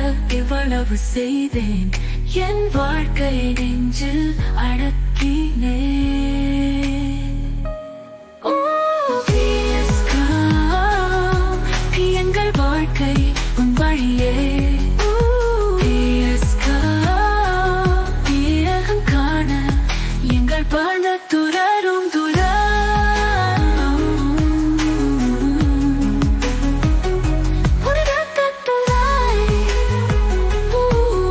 இவ்வளவு செய்தேன் என் வாழ்க்கை நெஞ்சில் அடக்கினேன் ஓ, பிஎஸ்கா, எங்கள் வாழ்க்கை உன் வழியே ஓ, பிஎஸ்கா, பிறகம் காண எங்கள் பண துரரும் துரம் உனதக்கத்துளாய். ஊ,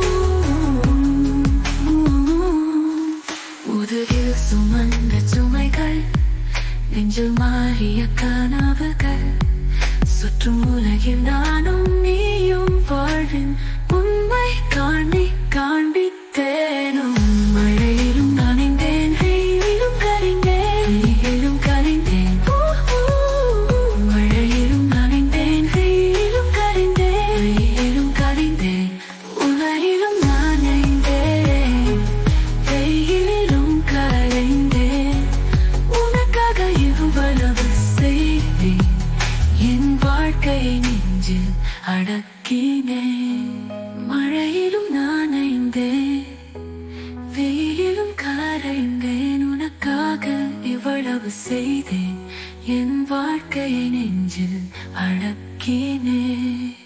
முதுகில் சுமந்த சுமைகள் நெஞ்சில் மாறிய கனவுகள் சுற்றும் உலகில் நானும் நீயும் வாழ்வின் உண்மை காணி காண்பித்தேனும் மழையிலும் நனைந்தேன் வெயிலும் கரைந்தேன் வெயிலும் கரைந்தேன் ஊ, ஊ, மழையிலும் நனைந்தேன் வெயிலும் கரைந்தேன் வெயிலும் கரைந்தேன் உலகிலும் நனைந்தேன் வெயிலிலும் கரைந்தேன் உனக்காக இவ்வளவு செய்தேன் என் வாழ்க்கை நெஞ்சில் அடக்கினேன் மழையிலும் நனைந்தேன் வெயிலிலும் கரைந்தேன் உனக்காக இவ்வளவு செய்தேன் என் வாழ்க்கை நெஞ்சில் அடக்கினேன்